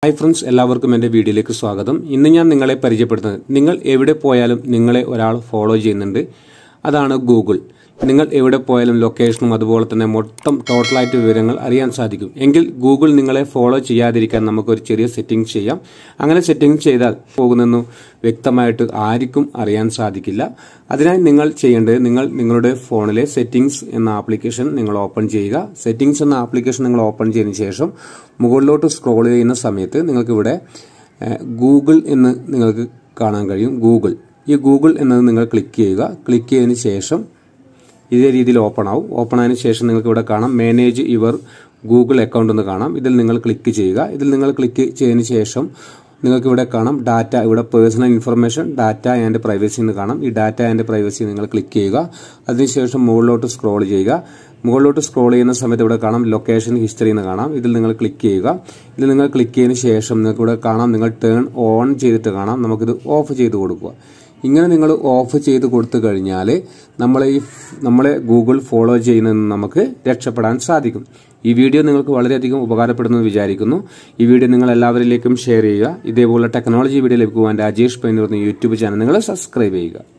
hi friends എല്ലാവർക്കും എൻ്റെ വീഡിയോയിലേക്ക് സ്വാഗതം ഇന്ന് ഞാൻ നിങ്ങളെ പരിചയപ്പെടുത്തുന്നത് നിങ്ങൾ എവിടെ പോയാലും നിങ്ങളെ ഒരാൾ ഫോളോ ചെയ്യുന്നുണ്ട് അതാണ് ഗൂഗിൾ നിങ്ങൾ എവിടെ പോയാലും ലൊക്കേഷനും അതുപോലെ തന്നെ മൊത്തം ടോട്ടലായിട്ട് വിവരങ്ങൾ അറിയാൻ സാധിക്കും എങ്കിൽ ഗൂഗിൾ നിങ്ങളെ ഫോളോ ചെയ്യാതിരിക്കാൻ നമുക്കൊരു ചെറിയ സെറ്റിംഗ് ചെയ്യാം അങ്ങനെ സെറ്റിംഗ് ചെയ്താൽ പോകുന്നെന്നു വ്യക്തമായിട്ട് ആർക്കും അറിയാൻ സാധിക്കില്ല അതിനായി നിങ്ങൾ ചെയ്യേണ്ടത് നിങ്ങൾ നിങ്ങളുടെ ഫോണിലെ സെറ്റിംഗ്സ് എന്ന ആപ്ലിക്കേഷൻ നിങ്ങൾ ഓപ്പൺ ചെയ്യുക സെറ്റിംഗ്സ് എന്ന ആപ്ലിക്കേഷൻ നിങ്ങൾ ഓപ്പൺ ചെയ്തതിനു ശേഷം മുകളിലോട്ട് സ്ക്രോൾ ചെയ്യുന്ന സമയത്ത് നിങ്ങൾക്ക് ഇവിടെ ഗൂഗിൾ എന്ന് നിങ്ങൾക്ക് കാണാൻ കഴിയും ഗൂഗിൾ ഈ ഗൂഗിൾ എന്നത് നിങ്ങൾ ക്ലിക്ക് ചെയ്യുക ക്ലിക്ക് ചെയ്തതിന് ശേഷം ഇതേ രീതിയിൽ ഓപ്പൺ ആവും ഓപ്പൺ ആയതിനു ശേഷം നിങ്ങൾക്ക് ഇവിടെ കാണാം മാനേജ് യുവർ ഗൂഗിൾ അക്കൗണ്ട് എന്ന് കാണാം ഇതിൽ നിങ്ങൾ ക്ലിക്ക് ചെയ്യുക ഇതിൽ നിങ്ങൾ ക്ലിക്ക് ചെയ്തതിന് ശേഷം നിങ്ങൾക്ക് ഇവിടെ കാണാം ഡാറ്റ ഇവിടെ personal information data and privacy എന്ന് കാണാം ഈ ഡാറ്റ ആൻഡ് പ്രൈവസി നിങ്ങൾ ക്ലിക്ക് ചെയ്യുക അതിനുശേഷം മുകളിലോട്ട് സ്ക്രോൾ ചെയ്യുക മുകളിലോട്ട് സ്ക്രോൾ ചെയ്യുന്ന സമയത്ത് ഇവിടെ കാണാം ലൊക്കേഷൻ ഹിസ്റ്ററി എന്ന് കാണാം ഇതിൽ നിങ്ങൾ ക്ലിക്ക് ചെയ്യുക ഇതിൽ നിങ്ങൾ ക്ലിക്ക് ചെയ്തതിന് ശേഷം നിങ്ങൾക്ക് ഇവിടെ കാണാം നിങ്ങൾ ടേൺ ഓൺ ചെയ്തിട്ട് കാണാം നമുക്കിത് ഓഫ് ചെയ്ത് കൊടുക്കുക ഇങ്ങനെ നിങ്ങൾ ഓഫ് ചെയ്ത് കൊടുത്തു കഴിഞ്ഞാൽ നമ്മളെ ഈ നമ്മളെ ഗൂഗിൾ ഫോളോ ചെയ്യുന്നതിന് നമുക്ക് രക്ഷപ്പെടാൻ സാധിക്കും ഈ വീഡിയോ നിങ്ങൾക്ക് വളരെയധികം ഉപകാരപ്പെടുമെന്ന് വിചാരിക്കുന്നു ഈ വീഡിയോ നിങ്ങൾ എല്ലാവരിലേക്കും ഷെയർ ചെയ്യുക ഇതേപോലെ ടെക്നോളജി വീഡിയോ ലഭിക്കുവാൻ രാജേഷ് പൈനൂർ യൂട്യൂബ് ചാനൽ നിങ്ങൾ സബ്സ്ക്രൈബ് ചെയ്യുക